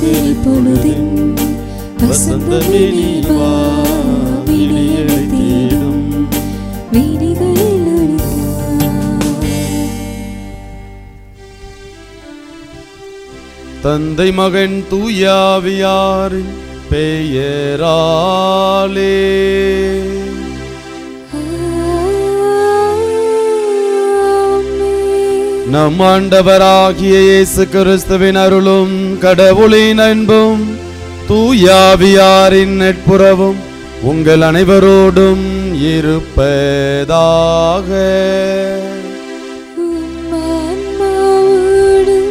ராத்திரி பொழுதின் வசந்தமே நீ வா விடியலை தேடும் வீதிகளில் ஒளித்தாய். தந்தை மகன் தூயாவியாரின் பெயராலே ஆமென். நம் ஆண்டவராகிய இயேசு கிறிஸ்துவின் அருளும் கடவுளின் அன்பும் தூயாவியாரின் நட்புறவும் உங்கள் அனைவரோடும் இருப்பதாக உம் ஆன்மாவோடும்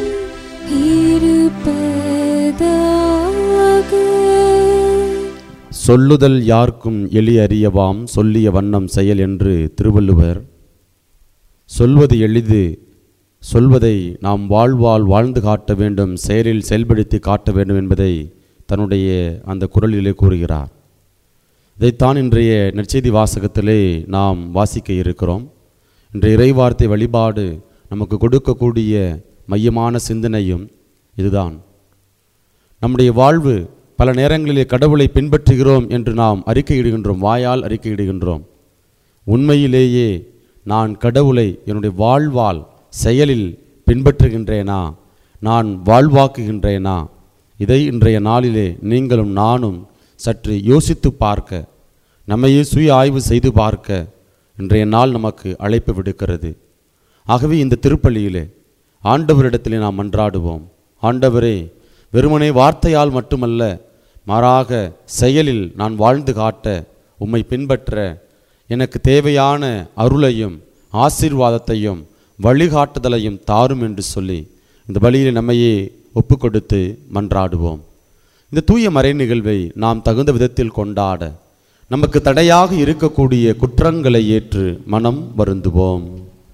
இருப்பதாக சொல்லுதல் யார்க்கும் எளி அறியவாம் சொல்லிய வண்ணம் செயல் என்று திருவள்ளுவர் சொல்வது எளிது சொல்வதை நாம் வாழ்வால் வாழ்ந்து காட்ட வேண்டும் செயலில் செயல்படுத்தி காட்ட வேண்டும் என்பதை தன்னுடைய அந்த குரலிலே கூறுகிறார் இதைத்தான் இன்றைய நற்செய்தி வாசகத்திலே நாம் வாசிக்க இருக்கிறோம் இன்றைய இறைவார்த்தை வழிபாடு நமக்கு கொடுக்கக்கூடிய மையமான சிந்தனையும் இதுதான் நம்முடைய வாழ்வு பல நேரங்களிலே கடவுளை பின்பற்றுகிறோம் என்று நாம் அறிக்கையிடுகின்றோம் வாயால் அறிக்கையிடுகின்றோம் உண்மையிலேயே நான் கடவுளை என்னுடைய வாழ்வால் செயலில் பின்பற்றுகின்றேனா நான் வாழ்வாக்குகின்றேனா இதை இன்றைய நாளிலே நீங்களும் நானும் சற்று யோசித்து பார்க்க நம்மையே சுய ஆய்வு செய்து பார்க்க இன்றைய நாள் நமக்கு அழைப்பு விடுக்கிறது ஆகவே இந்த திருப்பலியிலே ஆண்டவரிடத்திலே நாம் மன்றாடுவோம் ஆண்டவரே வெறுமனே வார்த்தையால் மட்டுமல்ல மாறாக செயலில் நான் வாழ்ந்து காட்ட உம்மை பின்பற்ற எனக்கு தேவையான அருளையும் ஆசீர்வாதத்தையும் வழிகாட்டுதலையும் தாரும் என்று சொல்லி இந்த வழியில் நம்மையே ஒப்பு கொடுத்து மன்றாடுவோம் இந்த தூய மறை நிகழ்வை நாம் தகுந்த விதத்தில் கொண்டாட நமக்கு தடையாக இருக்கக்கூடிய குற்றங்களை ஏற்று மனம் வருந்துவோம்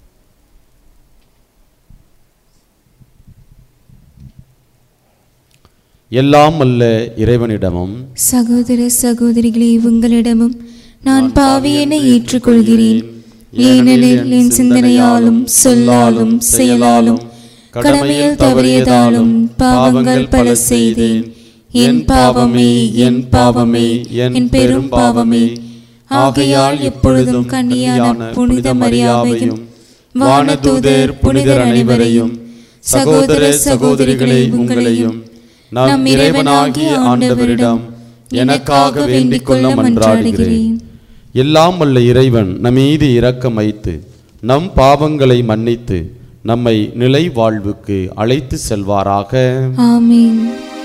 எல்லாம் அல்ல இறைவனிடமும் சகோதர சகோதரிகளே உங்களிடமும் நான் பாவியனை ஏற்றுக்கொள்கிறேன் ஏனெனில் என் சிந்தனையாலும் சொல்லாலும் செயலாலும் கடமையில் தவறியதாலும் பாவங்கள் பல செய்தேன் என் பாவமே என் பாவமே என் பெரும் பாவமே ஆகையால் எப்பொழுதும் கன்னியான புனித மரியாதையும் வானதூதர் புனிதர் அனைவரையும் சகோதர சகோதரிகளே உங்களையும் நம் இறைவனாகிய ஆண்டவரிடம் எனக்காக வேண்டிக் கொள்ள மன்றாடுகிறேன் எல்லாம் வல்ல இறைவன் நம் மீது இரக்கம் வைத்து நம் பாவங்களை மன்னித்து நம்மை நிலை வாழ்வுக்கு அழைத்து செல்வாராக ஆமென்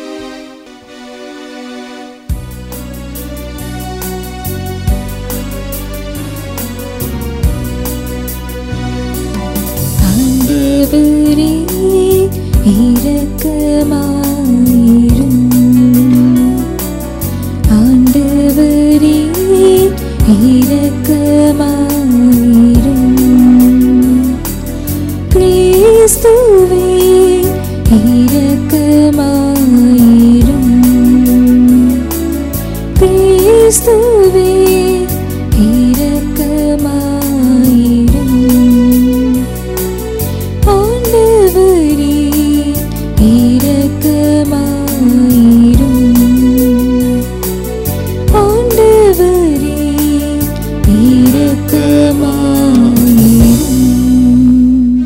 ஆண்டவரே இரக்கமாயிரும் ஆண்டவரே இரக்கமாயிரும் கிறிஸ்துவே இரக்கமாயிரும் கிறிஸ்துவே இரக்கமாயிரும் ஆண்டவரே இரக்கமாயிரும் ஆண்டவரே இரக்கமாயிரும்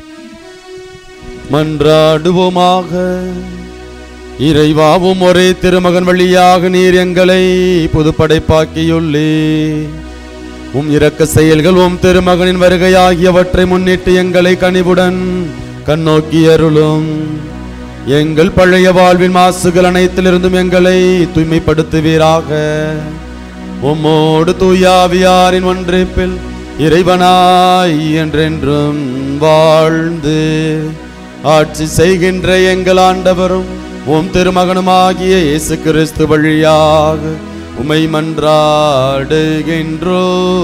மன்றாடுவோமாக இறைவாவும் ஒரே திருமகன் வழியாக நீர் எங்களை புதுப்படைப்பாக்கியுள்ளே உம் இரக்க செயல்கள் உம் திருமகனின் வருகை ஆகியவற்றை முன்னிட்டு எங்களை கனிவுடன் கண்ணோக்கி அருளும் எங்கள் பழைய வாழ்வின் மாசுகள் அனைத்திலிருந்தும் எங்களை தூய்மைப்படுத்துவீராக உம்மோடு தூயாவியாரின் ஒன்றிப்பில் இறைவனாய் என்றென்றும் வாழ்ந்து ஆட்சி செய்கின்ற எங்கள் ஆண்டவரும் உம் திருமகனுமாகிய இயேசு கிறிஸ்து வழியாக உமை மன்றாடுகின்றோ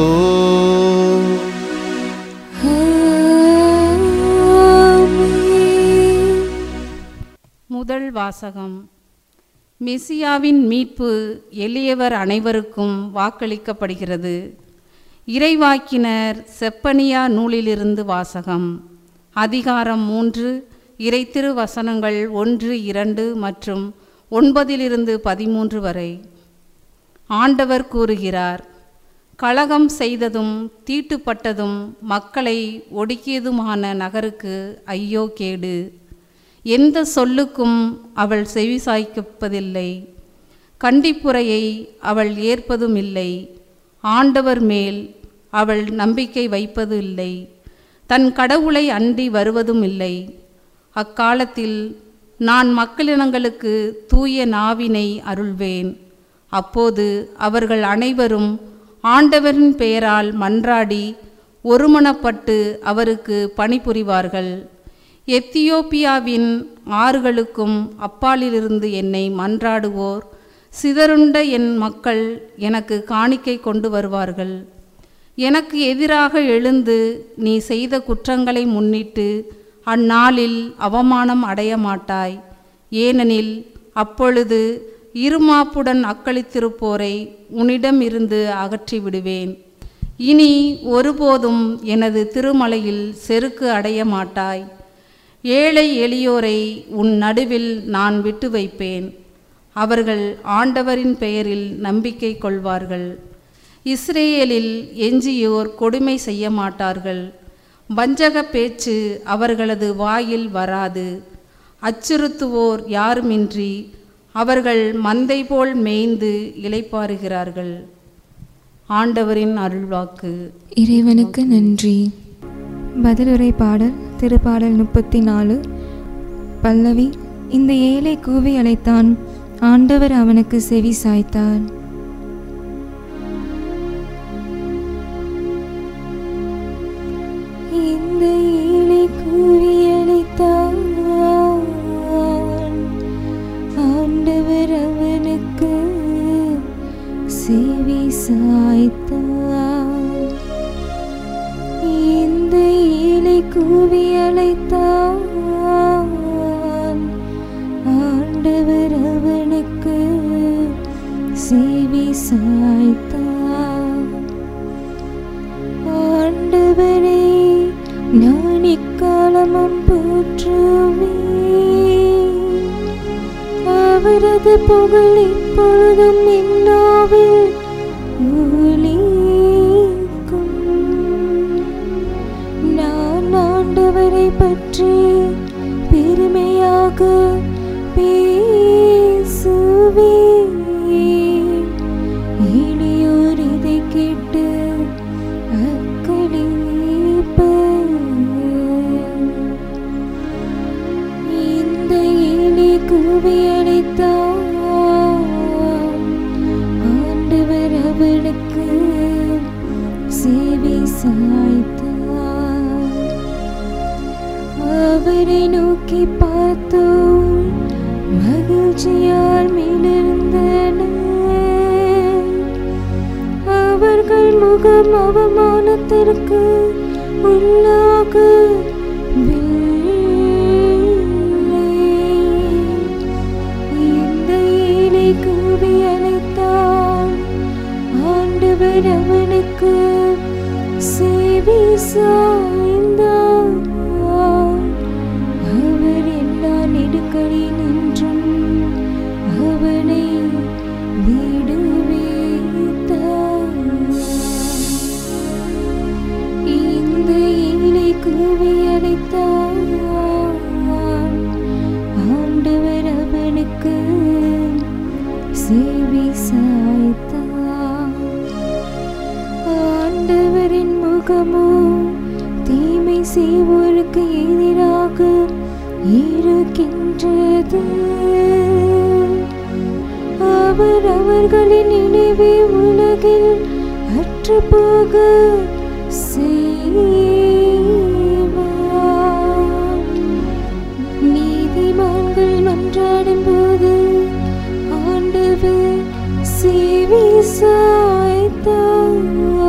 ஆமென். முதல் வாசகம் மெசியாவின் மீட்பு எளியவர் அனைவருக்கும் வாக்களிக்கப்படுகிறது இறைவாக்கினர் செப்பனியா நூலிலிருந்து வாசகம் அதிகாரம் மூன்று இறைத்திரு வசனங்கள் ஒன்று இரண்டு மற்றும் ஒன்பதிலிருந்து பதிமூன்று வரை ஆண்டவர் கூறுகிறார் கலகம் செய்ததும் தீட்டுப்பட்டதும் மக்களை ஒடுக்கியதுமான நகருக்கு ஐயோ கேடு எந்த சொல்லுக்கும் அவள் செவிசாய்க்கப்பதில்லை கண்டிப்புரையை அவள் ஏற்பதும் இல்லை ஆண்டவர் மேல் அவள் நம்பிக்கை வைப்பது இல்லை தன் கடவுளை அண்டி வருவதும் இல்லை அக்காலத்தில் நான் மக்களினங்களுக்கு தூய நாவினை அருள்வேன் அப்போது அவர்கள் அனைவரும் ஆண்டவரின் பெயரால் மன்றாடி ஒருமனப்பட்டு அவருக்கு பணிபுரிவார்கள் எத்தியோப்பியாவின் ஆறுகளுக்கும் அப்பாலிலிருந்து என்னை மன்றாடுவோர் சிதறுண்ட என் மக்கள் எனக்கு காணிக்கை கொண்டு வருவார்கள் எனக்கு எதிராக எழுந்து நீ செய்த குற்றங்களை முன்னிட்டு அந்நாளில் அவமானம் அடைய மாட்டாய் ஏனெனில் அப்பொழுது இருமாப்புடன் அக்களித்திருப்போரை உன்னிடம் இருந்து அகற்றி விடுவேன் இனி ஒருபோதும் எனது திருமலையில் செருக்கு அடைய மாட்டாய் ஏழை எளியோரை உன் நடுவில் நான் விட்டு வைப்பேன் அவர்கள் ஆண்டவரின் பெயரில் நம்பிக்கை கொள்வார்கள் இஸ்ரேலில் எஞ்சியோர் கொடுமை செய்ய மாட்டார்கள் வஞ்சக பேச்சு அவர்களது வாயில் வராது அச்சுறுத்துவோர் யாருமின்றி அவர்கள் மந்தை போல் மேய்ந்து இளைப்பாறுகிறார்கள் ஆண்டவரின் அருள்வாக்கு இறைவனுக்கு நன்றி பதிலுரை பாடல் திருப்பாடல் முப்பத்தி நாலு பல்லவி இந்த ஏழை கூவி அழைத்தான் ஆண்டவர் அவனுக்கு செவி சாய்த்தார் இந்த ஏழை கூவி அழைத்தான் ஆண்டவர் அவனுக்கு செவி சாய்த்தார் இந்த ஏழை கூவி அழைத்தான் ஆண்டவர் அவனுக்கு செவி சாய்த்தார் ஆண்டவரே நான் இக்காலமும் போற்றுவேன் அவரது புகழ் இப்பொழுதும் என்னாவில் ஒலிக்கும் நான் ஆண்டவரை பற்றி பெருமையாக பேசுவேன் எளியோர் இதை கேட்டு அக்களிப்பர் இந்த ஏழை கூவி அழைத்தான் ஆண்டவர் அவனுக்கு சேவை சாய்த்தார் அவரை நோக்கி பார்த்தோர் மகிழ்ச்சியால் மிளிர்ந்தனர் அவர்கள் முகம் அவமானத்திற்கு உள்ளாகவில்லை இந்த ஏழை கூவி அழைத்தான் ஆண்டவர் அவனுக்கு சேவை சாய்ந்தார் அவர் எல்லா நெருக்கடி நின்றும் அவனை விடுவித்தார் இந்த ஏழை கூவி அழைத்தான் ஆண்டவர் அவனுக்கு சேவை சாய்த்தார் ஆண்டவரின் முகமோ தீமை செய்வோருக்கு எதிராக இருக்கின்றது அவர் அவர்களின் நினைவை உலகில் அற்றுப்போக செய்வார் நீதிமான்கள் மன்றாடும் போது ஆண்டவர் சேவை சாய்த்தார்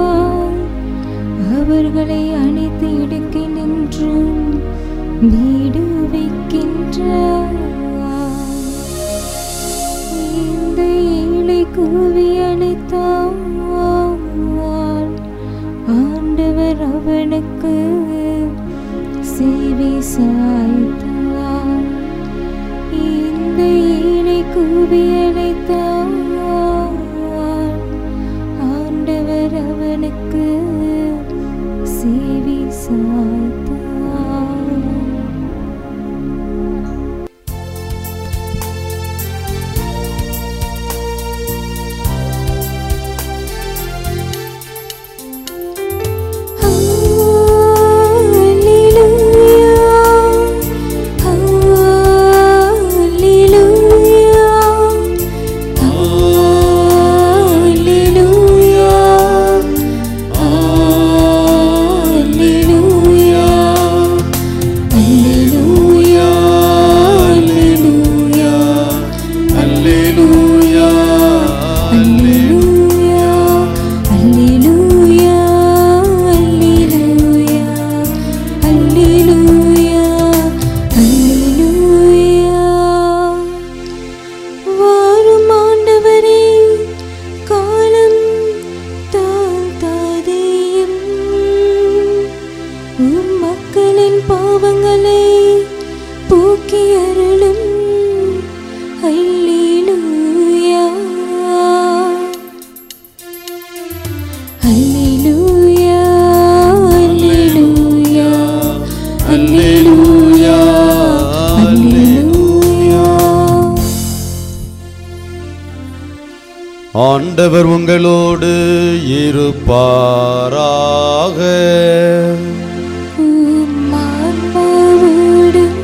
அவர்களை அணைத்து இடுக்கி நின்றும் வீடு வைக்கின்றார் இந்த ஏழை கூவி அழைத்தான் ஆண்டவர் அவனுக்கு சேவை சாய்த்தார் இந்த ஏழை ஏழை கூவி அழைத்தான் ஆண்டவர் அவனுக்கு செவி சாய்த்தார் வாரும் ஆண்டவரே காலம் தாழ்த்தாதேயும் உம் மக்களின் பாவங்களை போக்கி அருளும் அல்லேலூயா அல்லேலூயா அல்லேலூயா அல்லேலூயா அல்லேலூயா ஆண்டவர் உங்களோடு இருப்பாராக உம் ஆன்மாவோடும்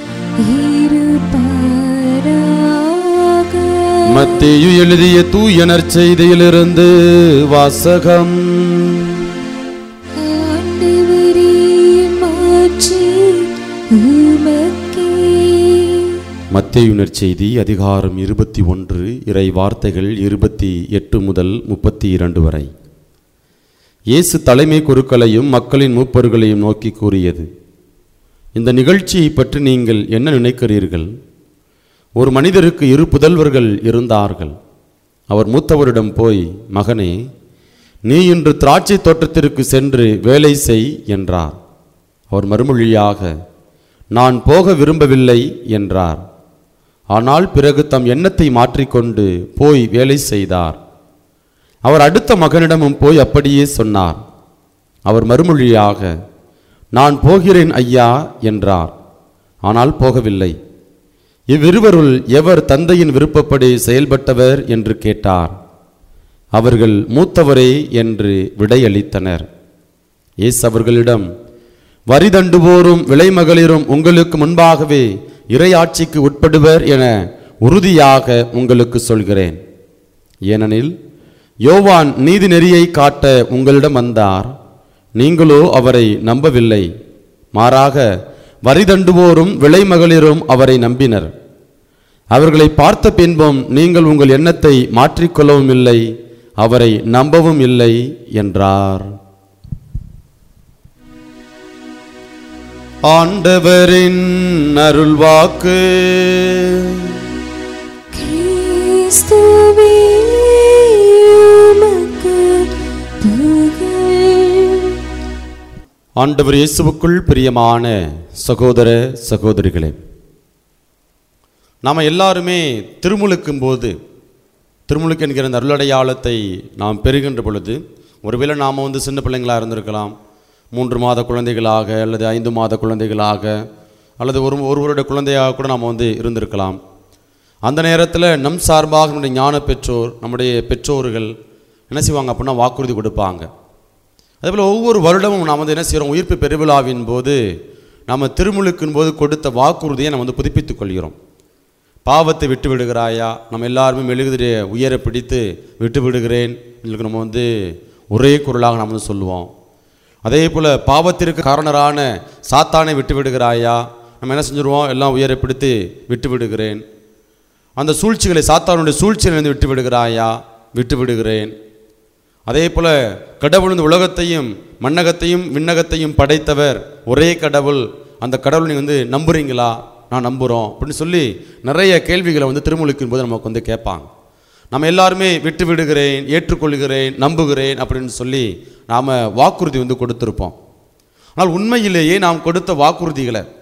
இருப்பாராக. மத்தேயு எழுதிய தூய நற்செய்தியிலிருந்து வாசகம் ஆண்டவரே, மாட்சி உமக்கே. மத்தேயு நற்செய்தி அதிகாரம் இருபத்தி ஒன்று இறை வார்த்தைகள் இருபத்தி எட்டு முதல் முப்பத்தி இரண்டு வரை இயேசு தலைமை குருக்களையும் மக்களின் மூப்பர்களையும் நோக்கி கூறியது இந்த நிகழ்ச்சியை பற்றி நீங்கள் என்ன நினைக்கிறீர்கள் ஒரு மனிதருக்கு இரு புதல்வர்கள் இருந்தார்கள் அவர் மூத்தவரிடம் போய் மகனே நீ இன்று திராட்சை தோட்டத்திற்கு சென்று வேலை செய் என்றார் அவர் மறுமொழியாக நான் போக விரும்பவில்லை என்றார் ஆனால் பிறகு தம் எண்ணத்தை மாற்றிக்கொண்டு போய் வேலை செய்தார் அவர் அடுத்த மகனிடமும் போய் அப்படியே சொன்னார் அவர் மறுமொழியாக நான் போகிறேன் ஐயா என்றார் ஆனால் போகவில்லை இவ்விருவருள் எவர் தந்தையின் விருப்பப்படி செயல்பட்டவர் என்று கேட்டார் அவர்கள் மூத்தவரே என்று விடையளித்தனர் இயேசு அவர்களிடம் வரி தண்டுவோரும் விலைமகளிரும் உங்களுக்கு முன்பாகவே இறையாட்சிக்கு உட்படுவர் என உறுதியாக உங்களுக்கு சொல்கிறேன் ஏனெனில் யோவான் நீதி நெறியை காட்ட உங்களிடம் வந்தார் நீங்களோ அவரை நம்பவில்லை மாறாக வரி தண்டுவோரும் விலைமகளிரும் அவரை நம்பினர் அவர்களை பார்த்த பின்பும் நீங்கள் உங்கள் எண்ணத்தை மாற்றிக்கொள்ளவும் இல்லை அவரை நம்பவும் இல்லை என்றார் ஆண்டவரின் அருள்வாக்கு கிறிஸ்துவே, உமக்கு புகழ். ஆண்டவர் இயேசுவுக்குள் பிரியமான சகோதர சகோதரிகளே நாம் எல்லாருமே திருமுழுக்கும் போது திருமுழுக்கு என்கிற அந்த அருளடையாளத்தை நாம் பெறுகின்ற பொழுது ஒருவேளை நாம் வந்து சின்ன பிள்ளைங்களாக இருந்திருக்கலாம் மூன்று மாத குழந்தைகளாக அல்லது ஐந்து மாத குழந்தைகளாக அல்லது ஒரு ஒரு வருட குழந்தையாக கூட நாம் வந்து இருந்திருக்கலாம் அந்த நேரத்தில் நம் சார்பாக நம்முடைய ஞான பெற்றோர் நம்முடைய பெற்றோர்கள் என்ன செய்வாங்க அப்படின்னா வாக்குறுதி கொடுப்பாங்க அதேபோல் ஒவ்வொரு வருடமும் நாம் வந்து என்ன செய்கிறோம் உயிர்ப்பு பெருவிழாவின் போது நம்ம திருமுழுக்கின் போது கொடுத்த வாக்குறுதியை நம்ம வந்து புதுப்பித்துக் கொள்கிறோம் பாவத்தை விட்டு விடுகிறாயா நம்ம எல்லாருமே மெழுகுதிரிய உயர பிடித்து விட்டு விடுகிறேன் எங்களுக்கு நம்ம வந்து ஒரே குரலாக நாம் வந்து சொல்லுவோம் அதே போல் பாவத்திற்கு காரணரான சாத்தானை விட்டு விடுகிறாயா நம்ம என்ன செஞ்சுருவோம் எல்லாம் உயர பிடித்து விட்டு விடுகிறேன் அந்த சூழ்ச்சிகளை சாத்தானுடைய சூழ்ச்சியிலிருந்து விட்டு விடுகிறாயா விட்டு விடுகிறேன் அதே போல கடவுள் இந்த உலகத்தையும் மண்ணகத்தையும் விண்ணகத்தையும் படைத்தவர் ஒரே கடவுள் அந்த கடவுள் நீங்கள் வந்து நம்புறீங்களா நான் நம்புகிறோம் அப்படின்னு சொல்லி நிறைய கேள்விகளை வந்து திருமுழுக்கின் போது நமக்கு வந்து கேட்பாங்க நம்ம எல்லாருமே விட்டு விடுகிறேன் ஏற்றுக்கொள்கிறேன் நம்புகிறேன் அப்படின்னு சொல்லி நாம் வாக்குறுதி வந்து கொடுத்துருப்போம் ஆனால் உண்மையிலேயே நாம் கொடுத்த வாக்குறுதிகளை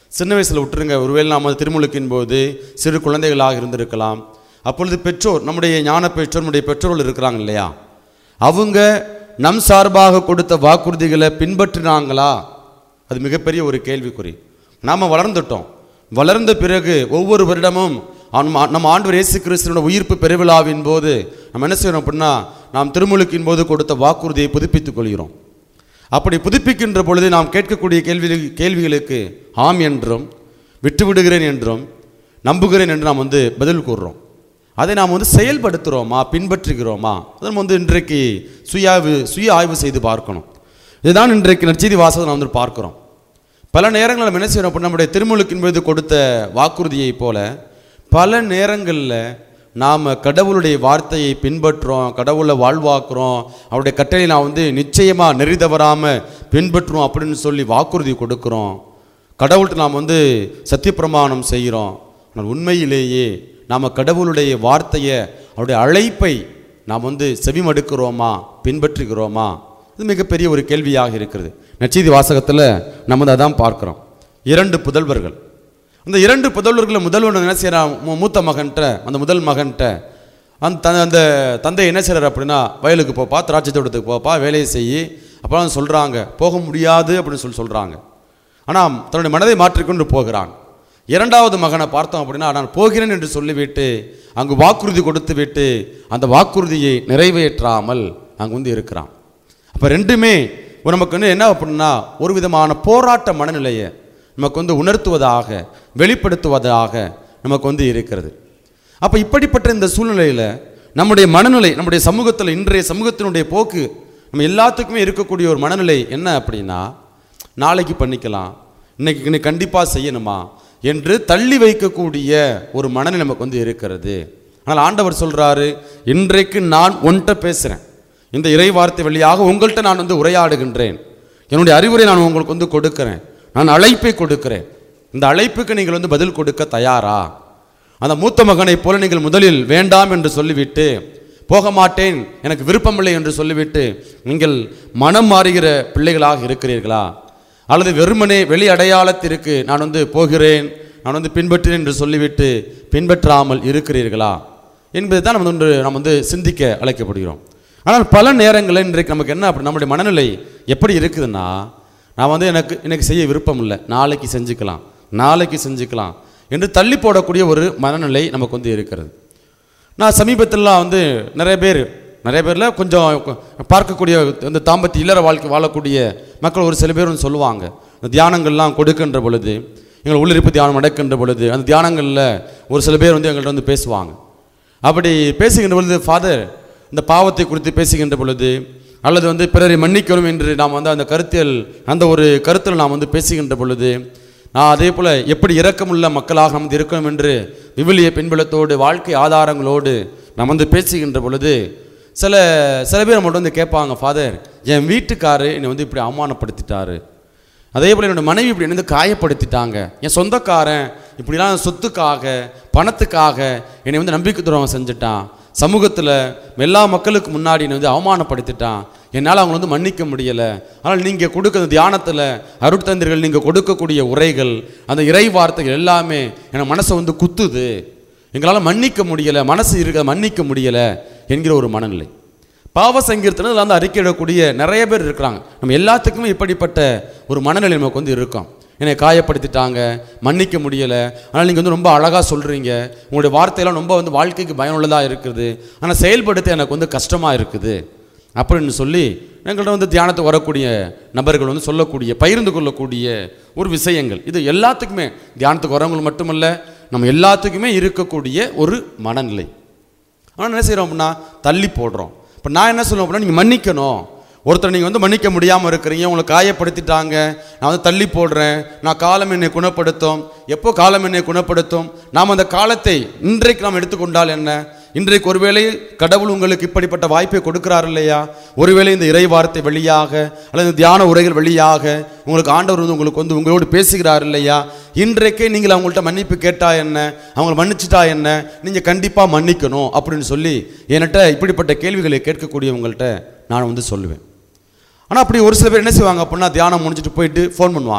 சின்ன வயசில் விட்டுருங்க ஒருவேளை நாம் திருமுழுக்கின் போது சிறு குழந்தைகளாக இருந்திருக்கலாம் அப்பொழுது பெற்றோர் நம்முடைய ஞான பெற்றோர் நம்முடைய பெற்றோர்கள் இருக்கிறாங்க இல்லையா அவங்க நம் சார்பாக கொடுத்த வாக்குறுதிகளை பின்பற்றினாங்களா அது மிகப்பெரிய ஒரு கேள்விக்குறி நாம் வளர்ந்துட்டோம் வளர்ந்த பிறகு ஒவ்வொரு வருடமும் ஆன்ம- நம்ம ஆண்டவர் இயேசு கிறிஸ்துவோட உயிர்ப்பு பெருவிழாவின் போது நம்ம என்ன செய்யணும் அப்படின்னா நாம் திருமுழுக்கின் போது கொடுத்த வாக்குறுதியை புதுப்பித்துக் கொள்கிறோம் அப்படி புதுப்பிக்கின்ற பொழுது நாம் கேட்கக்கூடிய கேள்வி கேள்விகளுக்கு ஆம் என்றும் விட்டு விடுகிறேன் என்றும் நம்புகிறேன் என்று நாம் வந்து பதில் கூறுறோம் அதை நாம் வந்து செயல்படுத்துகிறோமா பின்பற்றுகிறோமா அதை நம்ம வந்து இன்றைக்கு சுய ஆய்வு சுய ஆய்வு செய்து பார்க்கணும் இதுதான் இன்றைக்கு நற்செய்தி வாசகம் நாம் வந்து பார்க்கிறோம் பல நேரங்களில் நம்ம என்ன செய்யணும் அப்படின்னா நம்முடைய திருமுழுக்கின் பொழுது கொடுத்த வாக்குறுதியைப் போல பல நேரங்களில் நாம் கடவுளுடைய வார்த்தையை பின்பற்றுறோம் கடவுளை வாழ்வாக்குறோம் அவருடைய கட்டளை நான் வந்து நிச்சயமாக நெறி தவறாமல் பின்பற்றுறோம் அப்படின்னு சொல்லி வாக்குறுதி கொடுக்குறோம் கடவுள்கிட்ட நாம் வந்து சத்தியப்பிரமாணம் செய்கிறோம் ஆனால் உண்மையிலேயே நாம் கடவுளுடைய வார்த்தையை அவருடைய அழைப்பை நாம் வந்து செவிமடுக்கிறோமா பின்பற்றுகிறோமா இது மிகப்பெரிய ஒரு கேள்வியாக இருக்கிறது நச்சீதி வாசகத்தில் நம்ம வந்து அதான் பார்க்குறோம் இரண்டு புதல்வர்கள் அந்த இரண்டு புதல்வர்களில் முதல்வன் என்ன செய்கிறான் மூ- மூத்த மகன்கிட்ட அந்த முதல் மகன்கிட்ட அந்த த- அந்த தந்தை என்ன செய்கிறார் அப்படின்னா வயலுக்கு போப்பா திராட்சை தோட்டத்துக்கு போப்பா வேலையை செய்யி அப்புறம் சொல்கிறாங்க போக முடியாது அப்படின்னு சொல்லி சொல்கிறாங்க ஆனால் தன்னுடைய மனதை மாற்றிக்கொண்டு போகிறான் இரண்டாவது மகனை பார்த்தோம் அப்படின்னா நான் போகிறேன் என்று சொல்லிவிட்டு அங்கு வாக்குறுதி கொடுத்து விட்டு அந்த வாக்குறுதியை நிறைவேற்றாமல் அங்கு வந்து இருக்கிறான் அப்போ ரெண்டுமே ஒரு நமக்கு வந்து என்ன அப்படின்னா ஒரு விதமான போராட்ட மனநிலையை நமக்கு வந்து உணர்த்துவதாக வெளிப்படுத்துவதாக நமக்கு வந்து இருக்கிறது அப்போ இப்படிப்பட்ட இந்த சூழ்நிலையில் நம்முடைய மனநிலை நம்முடைய சமூகத்தில் இன்றைய சமூகத்தினுடைய போக்கு நம்ம எல்லாத்துக்குமே இருக்கக்கூடிய ஒரு மனநிலை என்ன அப்படின்னா நாளைக்கு பண்ணிக்கலாம் இன்னைக்கு இன்னைக்கு கண்டிப்பாக செய்யணுமா என்று தள்ளி வைக்கக்கூடிய ஒரு மனநிலை நமக்கு வந்து இருக்கிறது ஆனால் ஆண்டவர் சொல்றாரு இன்றைக்கு நான் உன்கிட்ட பேசுகிறேன் இந்த இறை வார்த்தை வழியாக உங்கள்கிட்ட நான் வந்து உரையாடுகின்றேன் என்னுடைய அறிவுரை நான் உங்களுக்கு வந்து கொடுக்கிறேன் நான் அழைப்பை கொடுக்கிறேன் இந்த அழைப்புக்கு நீங்கள் வந்து பதில் கொடுக்க தயாரா அந்த மூத்த மகனைப் போல நீங்கள் முதலில் வேண்டாம் என்று சொல்லிவிட்டு போக மாட்டேன் எனக்கு விருப்பமில்லை என்று சொல்லிவிட்டு நீங்கள் மனம் மாறுகிற பிள்ளைகளாக இருக்கிறீர்களா அல்லது வெறுமனே வெளி அடையாளத்திற்கு நான் வந்து போகிறேன் நான் வந்து பின்பற்றுறேன் என்று சொல்லிவிட்டு பின்பற்றாமல் இருக்கிறீர்களா என்பதை தான் நம்ம வந்து நம்ம வந்து சிந்திக்க அழைக்கப்படுகிறோம் ஆனால் பல நேரங்களில் இன்றைக்கு நமக்கு என்ன அப்படி நம்முடைய மனநிலை எப்படி இருக்குதுன்னா நான் வந்து எனக்கு எனக்கு செய்ய விருப்பம் இல்லை நாளைக்கு செஞ்சுக்கலாம் நாளைக்கு செஞ்சுக்கலாம் என்று தள்ளி போடக்கூடிய ஒரு மனநிலை நமக்கு வந்து இருக்கிறது நான் சமீபத்திலலாம் வந்து நிறைய பேர் நிறைய பேரில் கொஞ்சம் பார்க்கக்கூடிய இந்த தாம்பத்திய இல்லற வாழ்க்கை வாழக்கூடிய மக்கள் ஒரு சில பேர் வந்து சொல்லுவாங்க இந்த தியானங்கள்லாம் கொடுக்கின்ற பொழுது எங்கள் உள்ளிருப்பு தியானம் நடக்கின்ற பொழுது அந்த தியானங்களில் ஒரு சில பேர் வந்து எங்கள்கிட்ட வந்து பேசுவாங்க அப்படி பேசுகின்ற பொழுது ஃபாதர் இந்த பாவத்தை குறித்து பேசுகின்ற பொழுது அல்லது வந்து பிறரை மன்னிக்கணும் என்று நாம் வந்து அந்த கருத்தியல் அந்த ஒரு கருத்தில் நாம் வந்து பேசுகின்ற பொழுது நான் அதே போல் எப்படி இரக்கமுள்ள மக்களாக நாம் வந்து இருக்கணும் என்று விவிலிய பின்புலத்தோடு வாழ்க்கை ஆதாரங்களோடு நாம் வந்து பேசுகின்ற பொழுது சில சில பேர் நம்மள்ட்ட வந்து கேட்பாங்க ஃபாதர் என் வீட்டுக்காரு என்னை வந்து இப்படி அவமானப்படுத்திட்டாரு அதே போல் என்னோட மனைவி இப்படி என்னை வந்து காயப்படுத்திட்டாங்க என் சொந்தக்காரன் இப்படிலாம் சொத்துக்காக பணத்துக்காக என்னை வந்து நம்பிக்கை துரோகம் செஞ்சுட்டான் சமூகத்தில் எல்லா மக்களுக்கு முன்னாடி என்னை வந்து அவமானப்படுத்திட்டான் என்னால் அவங்கள வந்து மன்னிக்க முடியலை ஆனால் நீங்கள் கொடுக்க தியானத்தில் அருட்தந்திர்கள் நீங்கள் கொடுக்கக்கூடிய உரைகள் அந்த இறை வார்த்தைகள் எல்லாமே என் மனசை வந்து குத்துது எங்களால் மன்னிக்க முடியலை மனசு இருக்க மன்னிக்க முடியலை என்கிற ஒரு மனநிலை பாவ சங்கீர்த்தனத்தில் வந்து அறிக்கையிடக்கூடிய நிறைய பேர் இருக்கிறாங்க நம்ம எல்லாத்துக்குமே இப்படிப்பட்ட ஒரு மனநிலை நமக்கு வந்து இருக்கும் என்னை காயப்படுத்திட்டாங்க மன்னிக்க முடியலை ஆனால் நீங்கள் வந்து ரொம்ப அழகாக சொல்கிறீங்க உங்களுடைய வார்த்தையெல்லாம் ரொம்ப வந்து வாழ்க்கைக்கு பயனுள்ளதாக இருக்குது ஆனால் செயல்படுத்த எனக்கு வந்து கஷ்டமாக இருக்குது அப்படின்னு சொல்லி எங்கள்கிட்ட வந்து தியானத்துக்கு வரக்கூடிய நபர்கள் வந்து சொல்லக்கூடிய பகிர்ந்து கொள்ளக்கூடிய ஒரு விஷயங்கள் இது எல்லாத்துக்குமே தியானத்துக்கு வரவங்களுக்கு மட்டுமல்ல நம்ம எல்லாத்துக்குமே இருக்கக்கூடிய ஒரு மனநிலை ஆனால் என்ன செய்கிறோம் அப்படின்னா தள்ளி போடுறோம் இப்போ நான் என்ன சொல்லுவேன் அப்படின்னா நீங்கள் மன்னிக்கணும் ஒருத்தர் நீங்கள் வந்து மன்னிக்க முடியாமல் இருக்கிறீங்க உங்களை காயப்படுத்திட்டாங்க நான் வந்து தள்ளி போடுறேன் நான் காலம் என்னை குணப்படுத்தும் எப்போ காலம் என்னை குணப்படுத்தும் நாம் அந்த காலத்தை இன்றைக்கு நாம் எடுத்துக்கொண்டால் என்ன இன்றைக்கு ஒருவேளை கடவுள் உங்களுக்கு இப்படிப்பட்ட வாய்ப்பை கொடுக்கிறார் இல்லையா ஒருவேளை இந்த இறை வார்த்தை வழியாக அல்லது தியான உரைகள் வழியாக உங்களுக்கு ஆண்டவர் வந்து உங்களுக்கு வந்து உங்களோடு பேசுகிறார் இல்லையா இன்றைக்கே நீங்கள் அவங்கள்ட்ட மன்னிப்பு கேட்டா என்ன அவங்கள மன்னிச்சிட்டா என்ன நீங்கள் கண்டிப்பாக மன்னிக்கணும் அப்படின்னு சொல்லி என்கிட்ட இப்படிப்பட்ட கேள்விகளை கேட்கக்கூடியவங்கள்ட்ட நான் வந்து சொல்லுவேன் ஆனால் அப்படி ஒரு சில பேர் என்ன செய்வாங்க அப்படின்னா தியானம் முடிஞ்சிட்டு போயிட்டு ஃபோன் பண்ணுவாங்க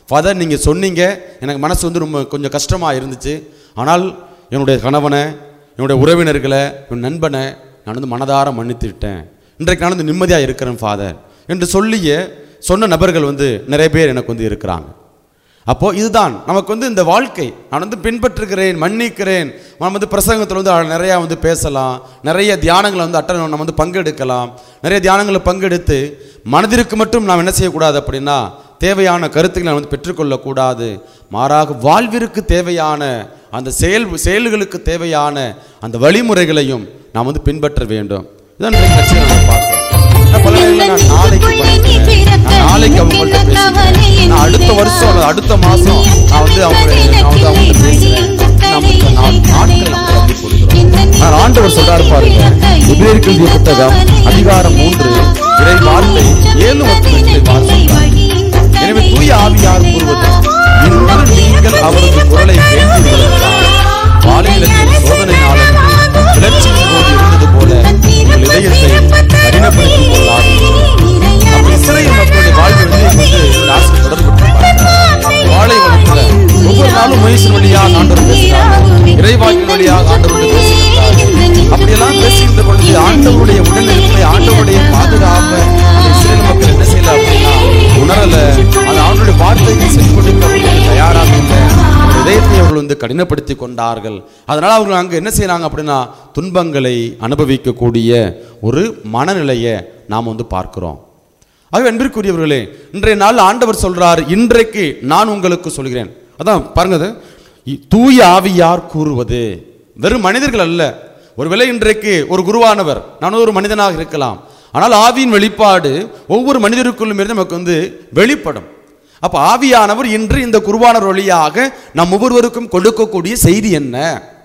ஃபாதர் நீங்கள் சொன்னீங்க எனக்கு மனசு வந்து ரொம்ப கொஞ்சம் கஷ்டமாக இருந்துச்சு ஆனால் என்னுடைய கணவனை என்னுடைய உறவினர்களை என் நண்பனை நான் வந்து மனதார மன்னித்துவிட்டேன் இன்றைக்கு நான் வந்து நிம்மதியாக இருக்கிறேன் ஃபாதர் என்று சொல்லிய சொன்ன நபர்கள் வந்து நிறைய பேர் எனக்கு வந்து இருக்கிறாங்க அப்போ இதுதான் நமக்கு வந்து இந்த வாழ்க்கை நான் வந்து பின்பற்றுகிறேன் மன்னிக்கிறேன் நம்ம வந்து பிரசங்கத்தில் வந்து அ- நிறையா வந்து பேசலாம் நிறைய தியானங்களை வந்து அட்டன் நம்ம வந்து பங்கெடுக்கலாம் நிறைய தியானங்களை பங்கெடுத்து மனதிற்கு மட்டும் நாம் என்ன செய்யக்கூடாது அப்படின்னா தேவையான கருத்துக்களை நாம் வந்து பெற்றுக்கொள்ளக்கூடாது மாறாக வாழ்விற்கு தேவையான அந்த செயல் செயல்களுக்கு தேவையான அந்த வழிமுறைகளையும் நாம் வந்து பின்பற்ற வேண்டும் இதான் இன்றைக்கு கட்சியில் நம்ம பார்க்கிறோம் நான் பல நேரங்களில் நான் நாளைக்கு படிக்கிறேன் நான் நாளைக்கு அவங்கள்ட்ட பேசுகிறேன் நான் அடுத்த வருஷம் அல்லது அடுத்த மாதம் நான் வந்து அவங்க நான் வந்து அவங்கள்ட்ட பேசுகிறேன் நமக்கு நாள் நாட்கள் நம்ம தள்ளி கொடுக்கிறோம் ஆனால் ஆண்டவர் சொல்றாரு பாருங்க எபிரேயருக்கு எழுதிய புத்தகம் அதிகாரம் மூன்று இறை வார்த்தை ஏழு வசனங்களை வாசித்தார் எனவே தூய ஆவியார் கூறுவது இன்று நீங்கள் அவரது குரலை கேட்டீர்கள் வாழையிலத்தில் சோதனை நாளன்று கிளர்ச்சியின் போது இருந்தது போல உங்கள் இதயத்தை கடினப்படுத்திக் கொள்ளாதீர்கள் அப்ப இஸ்ரேல் மக்களுடைய வாழ்வு வந்து வந்து இந்த ஆசிரியர் தொடர்பு வாழை வளர்ப்புல ஒவ்வொரு நாளும் மொய்சின் வழியாக ஆண்டவர் பேசுகிறார் இறைவாக்கின் வழியாக ஆண்டவர் பேசுகிறார் அப்படியெல்லாம் பேசுகின்ற பொழுது ஆண்டவருடைய உடனிருப்பை ஆண்டவருடைய பாதுகாப்பை அந்த இஸ்ரேல் மக்கள் என்ன செய்யல அப்படின்னா உணரல அந்த ஆண்டவருடைய வார்த்தைக்கு செல்வதற்கு அவர்கள் தயாராக இல்லை அவருடைய இதயத்தை அவர்கள் வந்து கடினப்படுத்தி கொண்டார்கள் அதனால அவங்க அங்க என்ன செய்யறாங்க அப்படின்னா துன்பங்களை அனுபவிக்கக்கூடிய ஒரு மனநிலையை நாம் வந்து பார்க்கிறோம் ஆகவே அன்பிற்குரியவர்களே இன்றைய நாள் ஆண்டவர் சொல்றார் இன்றைக்கு நான் உங்களுக்கு சொல்கிறேன் அதான் பாருங்க அது. இ- தூய ஆவியார் கூறுவது வெறும் மனிதர்கள் அல்ல ஒருவேளை இன்றைக்கு ஒரு குருவானவர் நான் ஒரு மனிதனாக இருக்கலாம் ஆனால் ஆவியின் வெளிப்பாடு ஒவ்வொரு மனிதருக்குள்ளும் இருந்து நமக்கு வந்து வெளிப்படும் அப்ப ஆவியானவர் இன்று இந்த குருவானர் வழியாக நம் ஒவ்வொருவருக்கும் கொடுக்கக்கூடிய செய்தி என்ன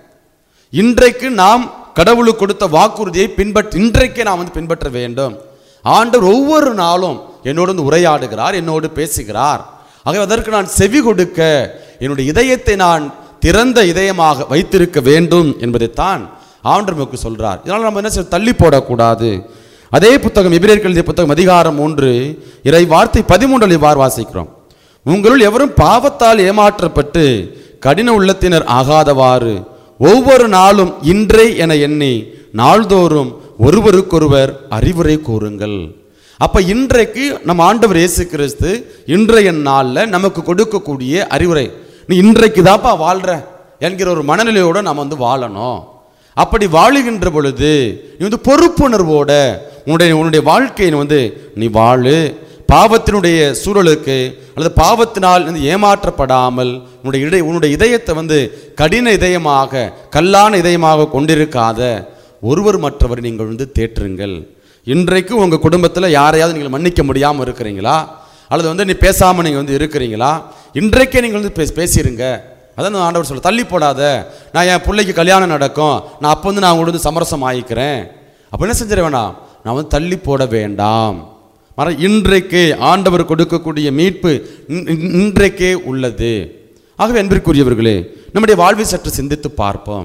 இன்றைக்கு நாம் கடவுளுக்கு கொடுத்த வாக்குறுதியை பின்பற்ற இன்றைக்கே நாம் வந்து பின்பற்ற வேண்டும் ஆண்டவர் ஒவ்வொரு நாளும் என்னோடு வந்து உரையாடுகிறார் என்னோடு பேசுகிறார் ஆகவே அதற்கு நான் செவி கொடுக்க என்னுடைய இதயத்தை நான் திறந்த இதயமாக வைத்திருக்க வேண்டும் என்பதைத்தான் ஆண்டவர் நமக்கு சொல்றார் இதனால் நம்ம என்ன செய்ய தள்ளி போடக்கூடாது அதே புத்தகம் எபிரேயர்கள் எழுதிய புத்தகம் அதிகாரம் மூன்று இறை வார்த்தை பதிமூன்றில் இவ்வாறு வாசிக்கிறோம் உங்களுள் எவரும் பாவத்தால் ஏமாற்றப்பட்டு கடின உள்ளத்தினர் ஆகாதவாறு ஒவ்வொரு நாளும் இன்றே என எண்ணி நாள்தோறும் ஒருவருக்கொருவர் அறிவுரை கூறுங்கள் அப்ப இன்றைக்கு நம்ம ஆண்டவர் இயேசு கிறிஸ்து இன்றைய நாள்ல நமக்கு கொடுக்கக்கூடிய அறிவுரை நீ இன்றைக்கு தாப்பா வாழ்ற என்கிற ஒரு மனநிலையோட நம்ம வந்து வாழணும் அப்படி வாழுகின்ற பொழுது நீ வந்து பொறுப்புணர்வோட உன்னுடைய உன்னுடைய வாழ்க்கையை வந்து நீ வாழு பாவத்தினுடைய சூழலுக்கு அல்லது பாவத்தினால் வந்து ஏமாற்றப்படாமல் உன்னுடைய இடை உன்னுடைய இதயத்தை வந்து கடின இதயமாக கல்லான இதயமாக கொண்டிருக்காத ஒருவர் மற்றவர் நீங்கள் வந்து தேற்றுங்கள் இன்றைக்கு உங்கள் குடும்பத்தில் யாரையாவது நீங்கள் மன்னிக்க முடியாமல் இருக்கிறீங்களா அல்லது வந்து நீ பேசாமல் நீங்கள் வந்து இருக்கிறீங்களா இன்றைக்கே நீங்கள் வந்து பேசி பேசிடுங்க அதான் அந்த ஆண்டவர் சொல்ல தள்ளி போடாத நான் என் பிள்ளைக்கு கல்யாணம் நடக்கும் நான் அப்போ வந்து நான் உங்களோட வந்து சமரசம் ஆகிக்கிறேன் அப்போ என்ன செஞ்சிட வேணாம் நான் வந்து தள்ளி போட வேண்டாம் மற இன்றைக்கு ஆண்டவர் கொடுக்கக்கூடிய மீட்பு இன்- இன்- இன்றைக்கே உள்ளது ஆகவே அன்பிற்குரியவர்களே நம்முடைய வாழ்வை சற்று சிந்தித்து பார்ப்போம்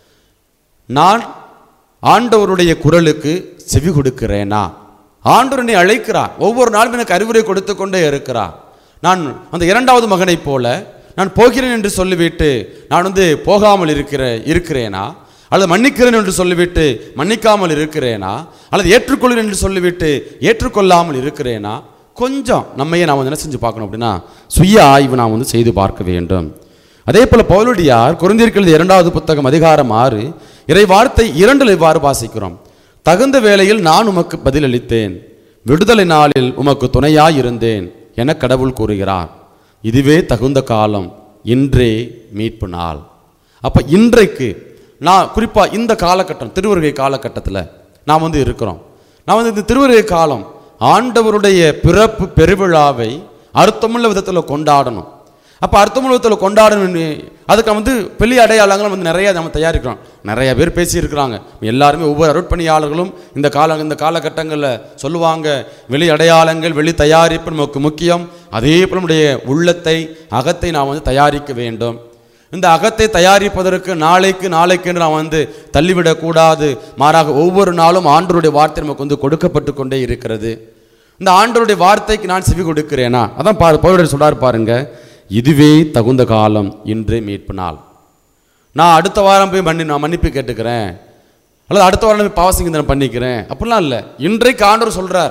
நான் ஆண்டவருடைய குரலுக்கு செவி கொடுக்கிறேனா ஆண்டவர் என்னை அழைக்கிறார் ஒவ்வொரு நாளும் எனக்கு அறிவுரை கொடுத்து கொண்டே இருக்கிறார் நான் அந்த இரண்டாவது மகனைப் போல நான் போகிறேன் என்று சொல்லிவிட்டு நான் வந்து போகாமல் இருக்கிற இருக்கிறேனா அல்லது மன்னிக்கிறேன் என்று சொல்லிவிட்டு மன்னிக்காமல் இருக்கிறேனா அல்லது ஏற்றுக்கொள்கிறேன் என்று சொல்லிவிட்டு ஏற்றுக்கொள்ளாமல் இருக்கிறேனா கொஞ்சம் நம்மையே நாம் வந்து என்ன செஞ்சு பார்க்கணும் அப்படின்னா சுய ஆய்வு நாம் வந்து செய்து பார்க்க வேண்டும் அதே போல பவுலடியார் குருந்தியர்கள் இரண்டாவது புத்தகம் அதிகாரம் ஆறு இறை வார்த்தை இரண்டில் இவ்வாறு வாசிக்கிறோம் தகுந்த வேளையில் நான் உமக்கு பதிலளித்தேன் விடுதலை நாளில் உமக்கு துணையாய் இருந்தேன் என கடவுள் கூறுகிறார் இதுவே தகுந்த காலம் இன்றே மீட்பு நாள் அப்ப இன்றைக்கு நான் குறிப்பா இந்த காலகட்டம் திருவருகை காலகட்டத்தில் நாம் வந்து இருக்கிறோம் நான் வந்து இந்த திருவருகை காலம் ஆண்டவருடைய பிறப்பு பெருவிழாவை அர்த்தமுள்ள விதத்தில் கொண்டாடணும் அப்போ அர்த்தமுள்ள விதத்தில் கொண்டாடணும் அதுக்கு நம்ம வந்து பெரிய அடையாளங்கள் வந்து நிறைய நம்ம தயாரிக்கிறோம் நிறைய பேர் பேசியிருக்கிறாங்க எல்லாருமே ஒவ்வொரு அருட்பணியாளர்களும் இந்த கால இந்த காலகட்டங்களில் சொல்லுவாங்க வெளி அடையாளங்கள் வெளி தயாரிப்பு நமக்கு முக்கியம் அதே போல் நம்முடைய உள்ளத்தை அகத்தை நாம் வந்து தயாரிக்க வேண்டும் இந்த அகத்தை தயாரிப்பதற்கு நாளைக்கு நாளைக்கு என்று நாம் வந்து தள்ளிவிடக்கூடாது மாறாக ஒவ்வொரு நாளும் ஆண்டவருடைய வார்த்தை நமக்கு வந்து கொடுக்கப்பட்டு கொண்டே இருக்கிறது இந்த ஆண்டவருடைய வார்த்தைக்கு நான் செவி கொடுக்கிறேனா அதான் பாரு பவுலர் சொல்றாரு பாருங்க இதுவே தகுந்த காலம் இன்றே மீட்பு நாள் நான் அடுத்த வாரம் போய் மன்னி நான் மன்னிப்பு கேட்டுக்கிறேன் அல்லது அடுத்த வாரம் போய் பாவசிங்கந்தனம் பண்ணிக்கிறேன் அப்படிலாம் இல்லை இன்றைக்கு ஆண்டவர் சொல்றார்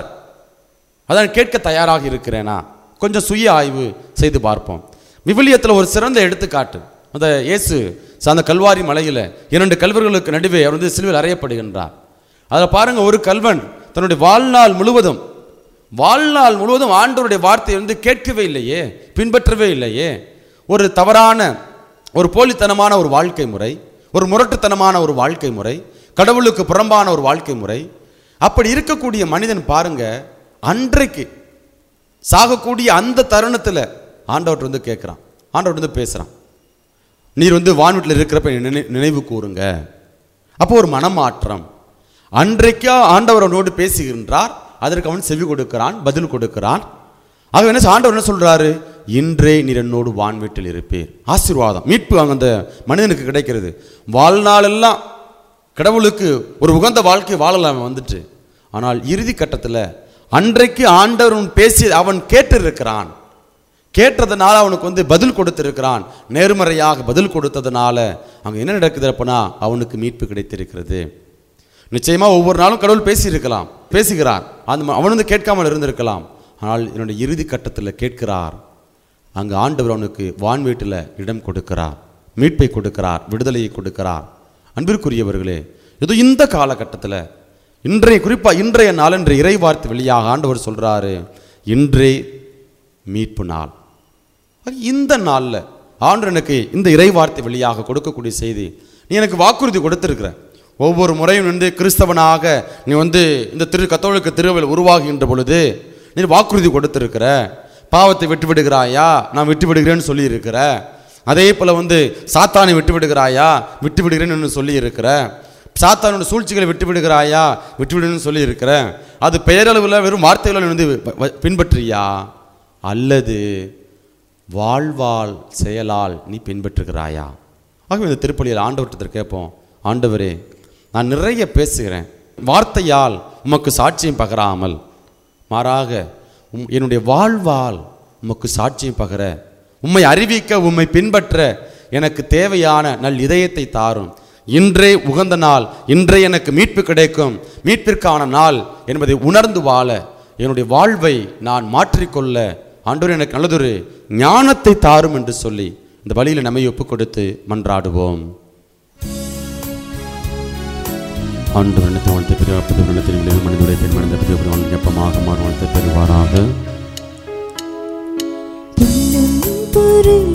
அதான் கேட்க தயாராக இருக்கிறேனா கொஞ்சம் சுய ஆய்வு செய்து பார்ப்போம் விவிலியத்தில் ஒரு சிறந்த எடுத்துக்காட்டு அந்த இயேசு அந்த கல்வாரி மலையில் இரண்டு கல்வர்களுக்கு நடுவே அவர் வந்து சிலுவையில் அறையப்படுகின்றார் அதில் பாருங்க ஒரு கல்வன் தன்னுடைய வாழ்நாள் முழுவதும் வாழ்நாள் முழுவதும் ஆண்டவருடைய வார்த்தையை வந்து கேட்கவே இல்லையே பின்பற்றவே இல்லையே ஒரு தவறான ஒரு போலித்தனமான ஒரு வாழ்க்கை முறை ஒரு முரட்டுத்தனமான ஒரு வாழ்க்கை முறை கடவுளுக்கு புறம்பான ஒரு வாழ்க்கை முறை அப்படி இருக்கக்கூடிய மனிதன் பாருங்க அன்றைக்கு சாகக்கூடிய அந்த தருணத்தில் ஆண்டவர்கிட்ட வந்து கேட்குறான் ஆண்டவர் வந்து பேசுகிறான் நீர் வந்து வான்வீட்டில் இருக்கிறப்ப நினை நினைவு கூறுங்க அப்போ ஒரு மனமாற்றம் அன்றைக்கா ஆண்டவர் அவனோடு பேசுகின்றார் அதற்கு அவன் செவி கொடுக்கிறான் பதில் கொடுக்கிறான் ஆக என்ன ஆண்டவர் என்ன சொல்றாரு இன்றே நீர் என்னோடு வான்வீட்டில் இருப்பீர் ஆசீர்வாதம் மீட்பு அங்க அந்த மனிதனுக்கு கிடைக்கிறது வாழ்நாளெல்லாம் கடவுளுக்கு ஒரு உகந்த வாழ்க்கை வாழலாம் அவன் வந்துட்டு ஆனால் இறுதி கட்டத்தில் அன்றைக்கு ஆண்டவர் பேசி அவன் கேட்டிருக்கிறான் கேட்டதுனால அவனுக்கு வந்து பதில் கொடுத்திருக்கிறான் நேர்மறையாக பதில் கொடுத்ததுனால அங்கே என்ன நடக்குது அப்பனா அவனுக்கு மீட்பு கிடைத்திருக்கிறது நிச்சயமா ஒவ்வொரு நாளும் கடவுள் பேசியிருக்கலாம் பேசுகிறார் அந்த ம- அவன் வந்து கேட்காமல் இருந்திருக்கலாம் ஆனால் என்னுடைய இறுதி கட்டத்தில் கேட்கிறார் அங்கே ஆண்டவர் அவனுக்கு வான்வீட்டில் இடம் கொடுக்கிறார் மீட்பை கொடுக்கிறார் விடுதலையை கொடுக்கிறார் அன்பிற்குரியவர்களே இது இந்த காலகட்டத்தில் இன்றைய குறிப்பாக இன்றைய நாள் இன்றைய இறைவார்த்தை வெளியாக ஆண்டவர் சொல்றாரு இன்றே மீட்பு நாள் ஆக இந்த நாளில் ஆண்டு எனக்கு இந்த இறைவார்த்தை வழியாக கொடுக்கக்கூடிய செய்தி நீ எனக்கு வாக்குறுதி கொடுத்திருக்கிற ஒவ்வொரு முறையும் வந்து கிறிஸ்தவனாக நீ வந்து இந்த திரு கத்தோலிக்க திருவில் உருவாகின்ற பொழுது நீ வாக்குறுதி கொடுத்திருக்கிற பாவத்தை விட்டு விடுகிறாயா நான் விட்டு விடுகிறேன்னு சொல்லியிருக்கிற அதே போல் வந்து சாத்தானை விட்டு விடுகிறாயா விட்டு விடுகிறேன்னு சொல்லி இருக்கிற சாத்தானோட சூழ்ச்சிகளை விட்டு விடுகிறாயா விட்டு விடுன்னு சொல்லி இருக்கிற அது பெயரளவில் வெறும் வார்த்தைகளை வந்து வ- வ- பின்பற்றியா அல்லது வாழ்வால் செயலால் நீ பின்பற்றுகிறாயா ஆகவே இந்த திருப்பலியில் ஆண்டவர்கிட்ட கேட்போம் ஆண்டவரே நான் நிறைய பேசுகிறேன் வார்த்தையால் உமக்கு சாட்சியம் பகராமல் மாறாக உம் என்னுடைய வாழ்வால் உமக்கு சாட்சியம் பகர உம்மை அறிவிக்க உம்மை பின்பற்ற எனக்கு தேவையான நல் இதயத்தை தாரும் இன்றே உகந்த நாள் இன்றே எனக்கு மீட்பு கிடைக்கும் மீட்பிற்கான நாள் என்பதை உணர்ந்து வாழ என்னுடைய வாழ்வை நான் மாற்றிக்கொள்ள ஆண்டவர் எனக்கு நல்லதொரு ஞானத்தை தாரும் என்று சொல்லி இந்த வழியில் நம்மை ஒப்புக் கொடுத்து மன்றாடுவோம் ஆண்டவர் நினைத்து வாழ்த்து பெரிய நிலத்தில் மனிதனுடைய பெண் மனித பெரிய வெப்பமாக மாறும் வாழ்த்து பெறுவாராக துன்னும் பொருள்